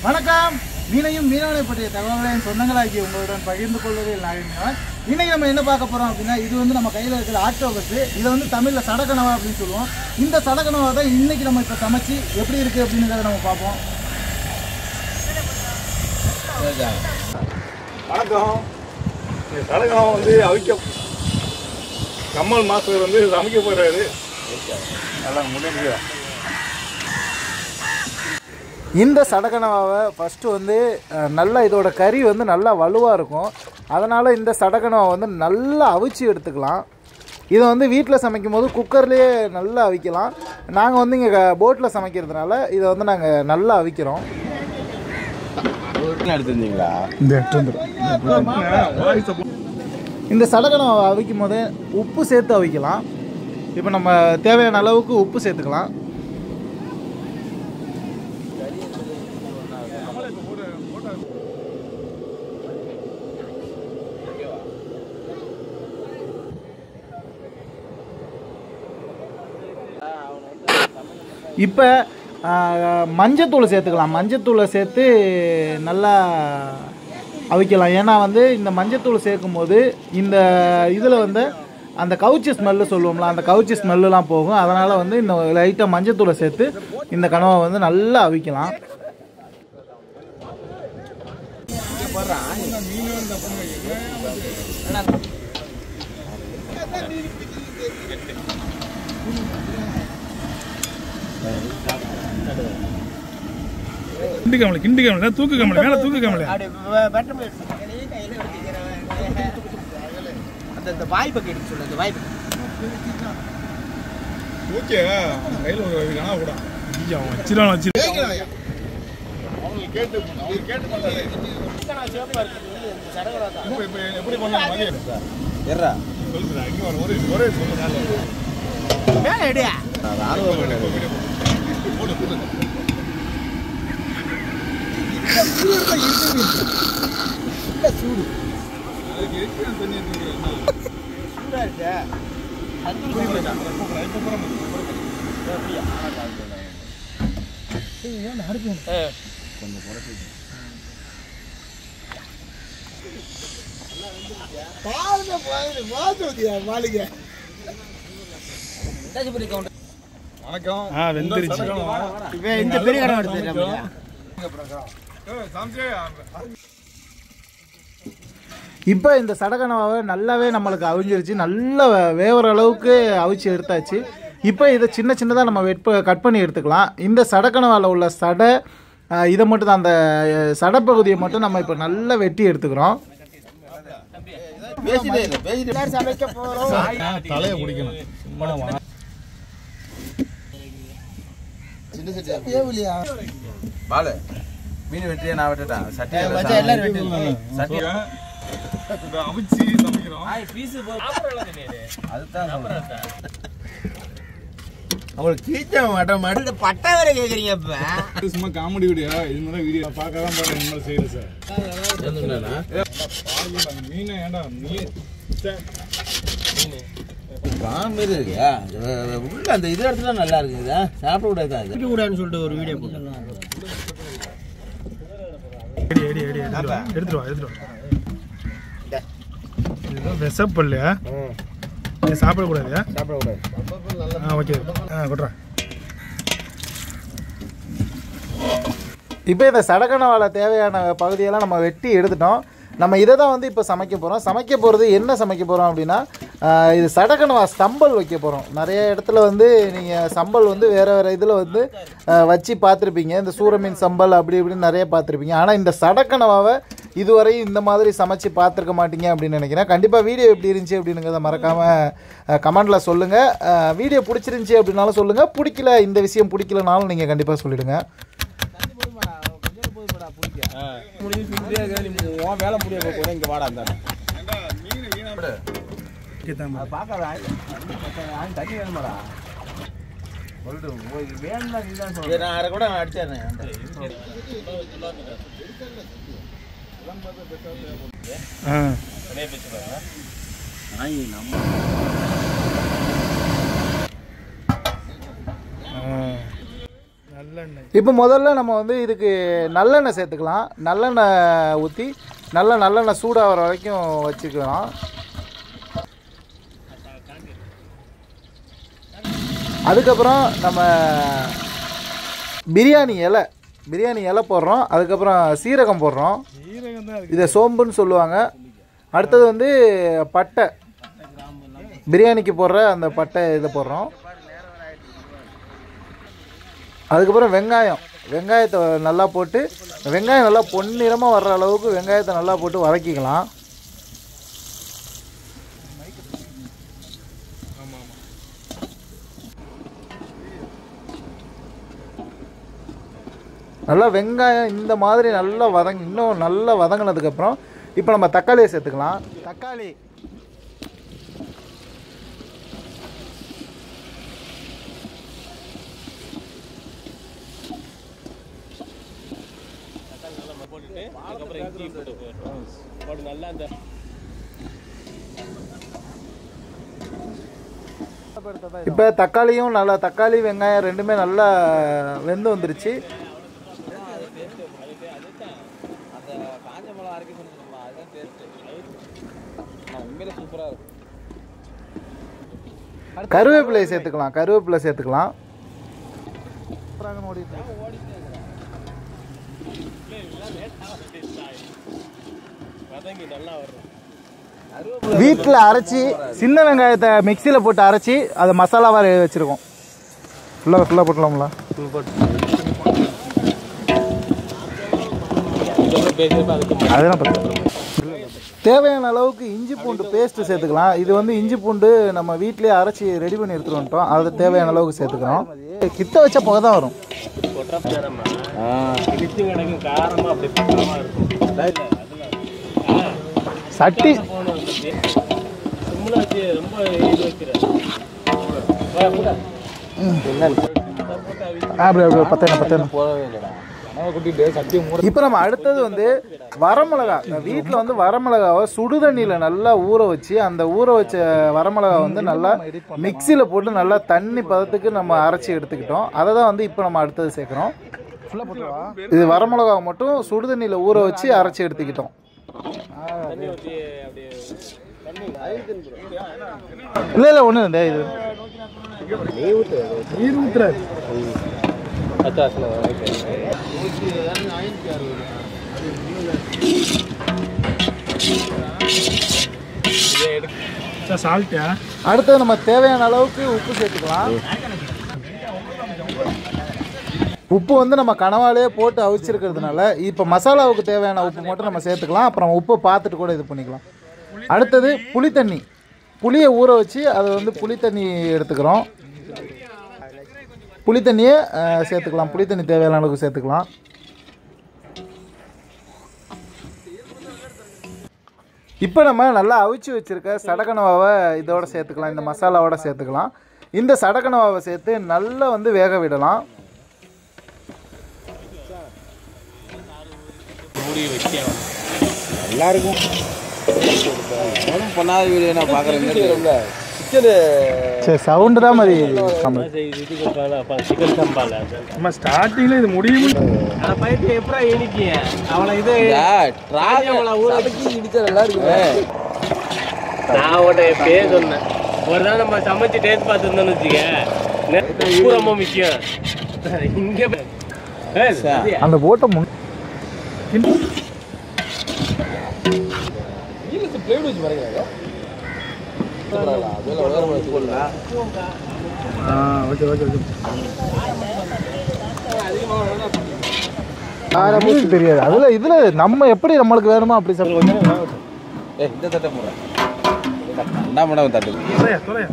வணக்கம் மீனையும் மீனவனை பற்றிய தகவல்களையும் சொந்தங்களாக்கி உங்களுடன் பகிர்ந்து கொள்வதில் நாகினான் இன்னைக்கு நம்ம என்ன பார்க்க போறோம் அப்படின்னா இது வந்து நம்ம கையில் இருக்கிற ஆக்டோபஸ் இதை வந்து தமிழில் சடக்கனவா அப்படின்னு சொல்லுவோம் இந்த சடக்கனவா தான் இன்னைக்கு நம்ம இப்போ சமைச்சு எப்படி இருக்கு அப்படிங்கிறத நம்ம பார்ப்போம் வணக்கம் இந்த சடகம் வந்து அவிக்க கம்மல் மாஸ்டர் வந்து சமைக்க போறாரு நல்லா முன்னாடி இந்த சடகனவாவை ஃபஸ்ட்டு வந்து அஹ், நல்லா இதோட கறி வந்து நல்லா வலுவாக இருக்கும் அதனால் இந்த சடகனவை வந்து நல்லா அவிச்சு எடுத்துக்கலாம் இதை வந்து வீட்டில் சமைக்கும் போது குக்கர்லேயே நல்லா அவிக்கலாம் நாங்கள் வந்து இங்கே போட்டில் சமைக்கிறதுனால இதை வந்து நாங்கள் நல்லா அவிக்கிறோம் எடுத்திருந்தீங்களா இந்த சடகனவை அவிக்கும் போது உப்பு சேர்த்து அவிக்கலாம் இப்போ நம்ம தேவையான அளவுக்கு உப்பு சேர்த்துக்கலாம் இப்போ மஞ்சத்தூள் சேர்த்துக்கலாம் மஞ்சத்தூளை சேர்த்து நல்லா அவிக்கலாம் ஏன்னா வந்து இந்த மஞ்சத்தூள் சேர்க்கும் போது இந்த இதில் வந்து அந்த கவுச்சி ஸ்மெல்லு சொல்லுவோம்ல அந்த கவுச்சி ஸ்மெல்லுலாம் போகும் அதனால் வந்து இந்த லைட்டாக மஞ்சத்தூளை சேர்த்து இந்த கனவை வந்து நல்லா அவிக்கலாம் கிண்டு கமலை கிண்டு கமலை தூக்கு கமலை மேல தூக்கு கமலை அந்த இந்த வாய்ப்பை கேட்டு சொல்லு அந்த வாய்ப்பு ஓகே கையில் ஒரு கனவு கூட ஐயா வச்சிடலாம் வச்சு கேட்டு கேட்டு பண்ணாரு இப்போ இப்போ எப்படி பண்ணலாம் மதியம் எர்ரா சொல்லுங்க இங்கே வர ஒரே ஒரே சொல்லுங்க மேல எடுயா ராணுவ போட்டு போட்டு அதுக்கு இருக்கு அந்த தண்ணி எடுத்துக்கிறேன் சூடா இருக்கு வணக்கம் ஆ, வெந்துருச்சு. இந்த பெரிய கடை எடுத்து இப்போ இந்த சடகனவாவை நல்லாவே நம்மளுக்கு அவிஞ்சிருச்சு நல்லா வே- வேவுற அளவுக்கு அவிச்சு எடுத்தாச்சு இப்போ இதை சின்ன சின்னதாக நம்ம வெட் கட் பண்ணி எடுத்துக்கலாம் இந்த சடக்கனவாவில் உள்ள சடை அஹ், இதை மட்டும் தான் அந்த அஹ், சடைப்பகுதியை மட்டும் நம்ம இப்போ நல்லா வெட்டி எடுத்துக்கிறோம் பேசிட்டே இல்லை பேசிட்டு சமைக்க போறோம் தலையை பிடிக்கணும் சின்ன சட்டி பாலு மீன் வெட்டியே நான் வெட்டட்டேன் சட்டி மச்சான், எல்லாரும் வெட்டிடலாம். சட்டி இந்த அவிச்சு சமைக்கிறோம் அதுதான் சொல்றேன். அவங்களுக்கு கீச்ச மாட்டேன் மாட்டேன் பட்டை வேற கேக்குறீங்க இப்ப இது சும்மா காமெடி வீடியோ இது மாதிரி வீடியோ பார்க்க தான் பாருங்க இந்த மாதிரி செய்யல சார் பாருங்க மீனை ஏன்டா மீன் சே. பாம்பு இருக்கா உள்ள அந்த இது இடத்துல நல்லா இருக்குதா சாப்பிட கூடாது அது கூடாதுன்னு சொல்லிட்டு ஒரு வீடியோ போட்டு எடி எடி எடி எடுத்துட்டு வா எடுத்துட்டு வா எடுத்துட்டு வா இது விசப்பல்லையா இது சாப்பிடக்கூடாது சாப்பிட கூடாது ஆ ஓகே ஆ கொட்றா இப்போ இந்த சடகனவால தேவையான பகுதியெல்லாம் நம்ம வெட்டி எடுத்துட்டோம் நம்ம இதை தான் வந்து இப்போ சமைக்க போகிறோம் சமைக்க போகிறது என்ன சமைக்க போகிறோம் அப்படின்னா ஆஹ், இது சடகனவா சம்பல் வைக்க போகிறோம் நிறைய இடத்துல வந்து நீங்கள் சம்பல் வந்து வேறு வேறு இதில் வந்து ஆஹ், வச்சு பார்த்துருப்பீங்க இந்த சூரமீன் சம்பல் அப்படி இப்படின்னு நிறைய பார்த்துருப்பீங்க ஆனால் இந்த சடக்கனவாவை இதுவரை இந்த மாதிரி சமைச்சு பார்த்துருக்க மாட்டீங்க அப்படின்னு நினைக்கிறேன் கண்டிப்பாக வீடியோ எப்படி இருந்துச்சு அப்படிங்கிறத மறக்காமல் கமெண்டில் சொல்லுங்கள் வீடியோ பிடிச்சிருந்துச்சி அப்படின்னாலும் சொல்லுங்கள் பிடிக்கல இந்த விஷயம் பிடிக்கலனாலும் நீங்கள் கண்டிப்பாக சொல்லிவிடுங்க வேலை முடிய கூட இங்க வாடா அந்த தண்ணி வேணுமாடா நான் அரை கூட அடிச்சிடுறேன் ஆ நல்ல இப்போ முதல்ல நம்ம வந்து இதுக்கு நல்லெண்ணெய் சேர்த்துக்கலாம் நல்லெண்ணெய் ஊற்றி நல்லா நல்லெண்ணெய் சூடாகிற வரைக்கும் வச்சுக்கலாம் அதுக்கப்புறம் நம்ம பிரியாணி இலை பிரியாணி இலை போடுறோம் அதுக்கப்புறம் சீரகம் போடுறோம் ஈரகம் தான் இதை சோம்புன்னு சொல்லுவாங்க அடுத்தது வந்து பட்டை பிரியாணிக்கு போடுற அந்த பட்டை இதை போடுறோம் அதுக்கப்புறம் வெங்காயம் வெங்காயத்தை நல்லா போட்டு வெங்காயம் நல்லா பொன்னிறமாக வர்ற அளவுக்கு வெங்காயத்தை நல்லா போட்டு வதக்கிக்கலாம் நல்லா வெங்காயம் இந்த மாதிரி நல்லா வதங்கி இன்னும் நல்லா வதங்கினதுக்கப்புறம் இப்போ நம்ம தக்காளியை சேர்த்துக்கலாம் தக்காளி இப்போ தக்காளியும் நல்லா தக்காளி வெங்காயம் ரெண்டுமே நல்லா வெந்து வந்துருச்சு கருவேப்பிலை சேர்த்துக்கலாம் கருவேப்பிலை சேர்த்துக்கலாம் வீட்டில் அரைச்சி சின்ன வெங்காயத்தை மிக்சியில் போட்டு அரைச்சி அதை மசாலாவாக வச்சுருக்கோம் ஃபுல்லாக ஃபுல்லாக போட்டலாம்ல அதெல்லாம் பத்து தேவையான அளவுக்கு இஞ்சி பூண்டு பேஸ்ட்டு சேர்த்துக்கலாம் இது வந்து இஞ்சி பூண்டு நம்ம வீட்டிலேயே அரைச்சி ரெடி பண்ணி எடுத்துகிட்டு வந்துட்டோம் அது தேவையான அளவுக்கு சேர்த்துக்கிறோம் கிட்ட வச்ச புகை தான் வரும் சட்டி அப்படி அப்படி பத்தேன பத்தேன போடவே இல்லைடா குட்டிட்டு சத்தியம் மூட இப்போ நம்ம அடுத்தது வந்து வரமிளகா வீட்டில் வந்து வரமிளகாவை சுடுதண்ணியில் நல்லா ஊற வச்சு அந்த ஊற வச்ச வரமிளகா வந்து நல்லா மிக்சியில் போட்டு நல்லா தண்ணி பதத்துக்கு நம்ம அரைச்சி எடுத்துக்கிட்டோம் அதை தான் வந்து இப்போ நம்ம அடுத்தது சேர்க்குறோம் இது வரமிளகாவை மட்டும் சுடுதண்ணியில் ஊற வச்சு அரைச்சி எடுத்துக்கிட்டோம் இல்லை இல்லை ஒன்றும் இல்லை இது நீர் ஊத்துறாரு சார் சால்ட்டியா அடுத்தது நம்ம தேவையான அளவுக்கு உப்பு சேர்த்துக்கலாம் உப்பு வந்து நம்ம கனவாலே போட்டு அவிச்சிருக்கிறதுனால இப்போ மசாலாவுக்கு தேவையான உப்பு மட்டும் நம்ம சேர்த்துக்கலாம் அப்புறம் உப்பு பார்த்துட்டு கூட இது பண்ணிக்கலாம் அடுத்தது புளித்தண்ணி புளியை ஊற வச்சு அதை வந்து புளித்தண்ணி எடுத்துக்கிறோம் புளித்தண்ணியை அஹ், சேர்த்துக்கலாம் புளித்தண்ணி தேவையான அளவுக்கு சேர்த்துக்கலாம் இப்போ நம்ம நல்லா அவிச்சு வச்சிருக்க சடகனவாவை இதோட சேர்த்துக்கலாம் இந்த மசாலாவோட சேர்த்துக்கலாம் இந்த சடகனவாவை சேர்த்து நல்லா வந்து வேக விடலாம் எல்லாருக்கும் ஒன்றும் பண்ணாத வீடியோ நான் பார்க்குறேன் சரி சவுண்டு தான் மாதிரி நம்ம ஸ்டார்டிங்ல இது முடியும் நான் உன்கிட்ட எப்பயே சொன்னேன் ஒரு நாள் நம்ம சமைச்சு டேஸ்ட் பார்த்துருந்தோம்னு வச்சுக்க உப்பு ரொம்ப முக்கியம் இங்க ப- ஏய், சரியா? அந்த போட்டை முன் ஓகே ஓகே ஓகே ஆரம்பிச்சு தெரியாது அதுல இதுல நம்ம எப்படி நம்மளுக்கு வேணுமோ அப்படி சாப்பிடுவோம் ஏ இந்த தட்டை போடுறேன் ரெண்டாம் மடம் தட்டு தொலையா தொலையா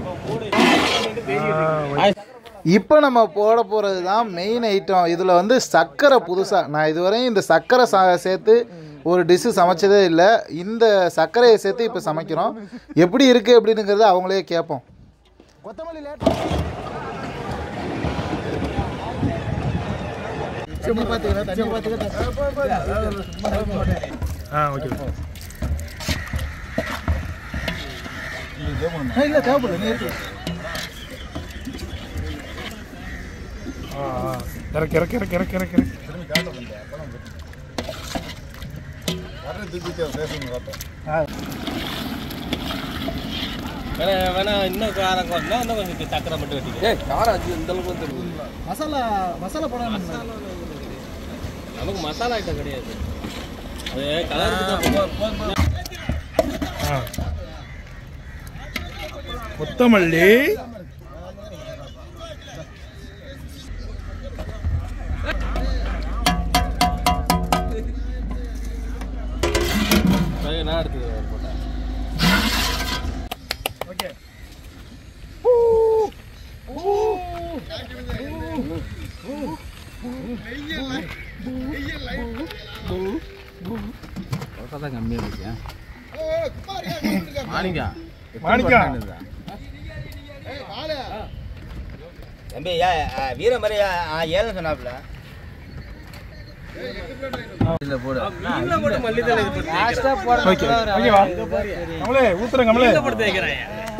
இப்போ நம்ம போட போகிறது தான் மெயின் ஐட்டம் இதில் வந்து சர்க்கரை புதுசாக நான் இதுவரையும் இந்த சர்க்கரை சா சேர்த்து ஒரு டிஷ்ஷு சமைச்சதே இல்லை இந்த சர்க்கரையை சேர்த்து இப்போ சமைக்கிறோம் எப்படி இருக்குது அப்படின்னுங்கிறத அவங்களே கேட்போம் கொத்தமல்லி ஆ ஓகே இல்லை தேவைப்படல நீ இருக்கு ஆ ஆ இறக்கு இறக்கு இறக்கு இறக்கு இறக்கு இறக்கு திரும்பி காட்ட பண்ணேன் அப்பதான் வர்றது தூக்கிட்டு பேசுங்க காட்ட வேணா வேணா இன்னும் காரம் கொண்டா இன்னும் கொஞ்சம் சக்கரை மட்டும் வெட்டிக்க மசாலா மசாலா போடணும் நமக்கு மசாலா ஐட்டம் கிடையாது அது கலருக்கு கொத்தமல்லி நான் எடுத்து போட்டேன் ஓகே மாணிக்கா மாணிக்கா தம்பி வீர மாதிரி ஏழு சொன்னாப்ல இல்ல போடு மீன்ல போட்டு மல்லித்தலை இது போட்டு ஓகே ஓகேவா கமலே ஊத்துறேன் கமலே தேய்க்கிறேன். போட்டு தேய்க்கிறேன்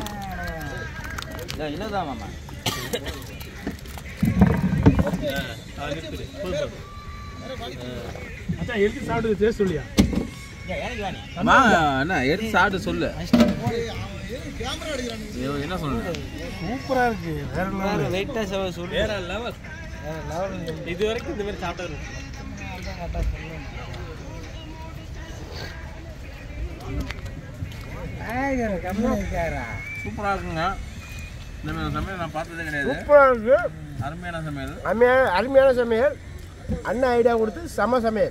இல்லதான் மாமா ஆ, நிறுத்துடு. போதும், போதும். மச்சான் எடுத்து சாப்பிட்டு டேஸ்ட் சொல்லியா மா என்ன எடுத்து சாப்பிட்டு சொல்லு ஐயோ, என்ன சொல்லு சூப்பரா இருக்கு வேற level. வேற level. இது வரைக்கும் இந்த மாதிரி சாப்பிட்டது இல்லை. சூப்பரா இருக்குங்க இந்த மாதிரி சமையல் நான் பார்த்ததே கிடையாது சூப்பராக இருக்கு அருமையான சமையல் அருமையான அருமையான சமையல் அண்ணன் ஐடியா கொடுத்து செம சமையல்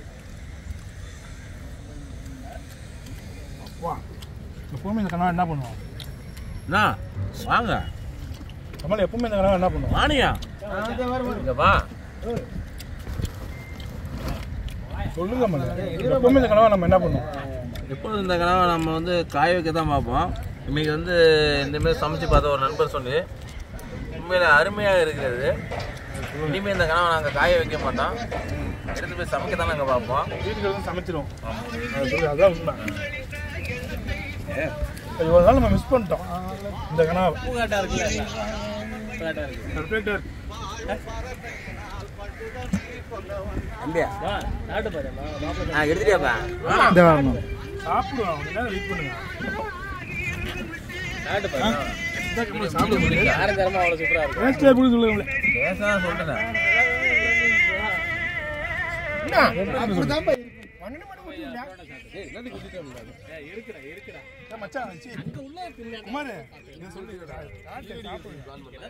எப்பவுமே இந்த கனவா என்ன பண்ணுவோம் அண்ணா வாங்க கமல் எப்பவுமே இந்த கனவா என்ன பண்ணுவோம் வாணியா இங்க வா சொல்லுங்க கமல் எப்பவுமே இந்த கனவா நம்ம என்ன பண்ணுவோம் எப்பொழுதும் இந்த கனவை நம்ம வந்து காய வைக்க தான் பார்ப்போம் இன்னைக்கு வந்து இந்த மாதிரி சமைச்சு பார்த்த ஒரு நண்பர் சொல்லி உண்மையில அருமையாக இருக்கிறது இனிமேல் இந்த கனவை நாங்கள் காய வைக்க மாட்டோம் எடுத்து போய் சமைக்க தான் நாங்கள் பார்ப்போம் வீட்டுக்கு வந்து சமைச்சிரும் அது சொல்லு, அதான் உண்மை அது ஒரு நாள் நம்ம மிஸ் பண்ணிட்டோம் இந்த கனவை பூங்காட்டா இருக்குல்ல பூங்காட்டா இருக்கு பெர்ஃபெக்டாக இருக்கு தம்பியா வா நாட்டு பாரு மா- மாப்பிள்ளை நான் எடுத்துட்டியாப்பா சாப்பிடுவோம் கொஞ்ச நேரம் வெயிட் பண்ணுங்க நாட்டு பாரு யாரும் தரமா அவ்வளோ சூப்பரா இருக்கும் டேஸ்ட் எப்படி சொல்லுங்க பேசாத சொல்லிட்டேன் மச்சான் சி, குமாரு இதை சொல்லு காட்டு, சாப்பிடு.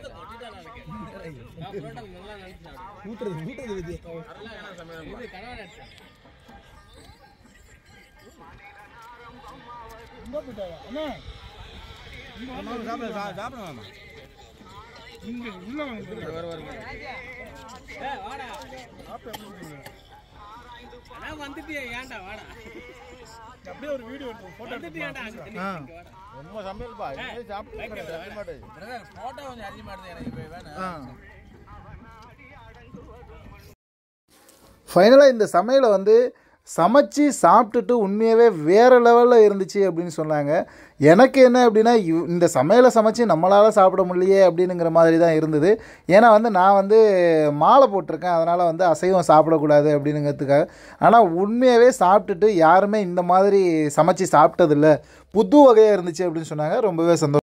இங்க உள்ள வாங்க. அதான் வந்துட்டியே ஏன்டா வாடா அப்படியே ஒரு வீடியோ எடுத்து போட்டோ வந்துட்டியாடா ரொம்ப சமையல்பா இனிமே சாப்பிட்டு சாப்பிட மாட்டேன் ஃபோட்டோ கொஞ்சம் அதிகமாக எனக்கு இப்போ வேணும் ஃபைனலாக இந்த சமையலை வந்து சமைச்சு சாப்பிட்டுட்டு உண்மையாகவே வேறு லெவலில் இருந்துச்சு அப்படின்னு சொன்னாங்க எனக்கு என்ன அப்படின்னா இவ்- இந்த சமையலை சமைச்சு நம்மளால் சாப்பிட முடியலையே அப்படின்னுங்கிற மாதிரி தான் இருந்தது ஏன்னா வந்து நான் வந்து மாலை போட்டிருக்கேன் அதனால் வந்து அசைவம் சாப்பிடக்கூடாது அப்படின்னுங்கிறதுக்காக ஆனால் உண்மையாகவே சாப்பிட்டுட்டு யாருமே இந்த மாதிரி சமைச்சு சாப்பிட்டதில்ல புது வகையாக இருந்துச்சு அப்படின்னு சொன்னாங்க ரொம்பவே சந்தோஷம்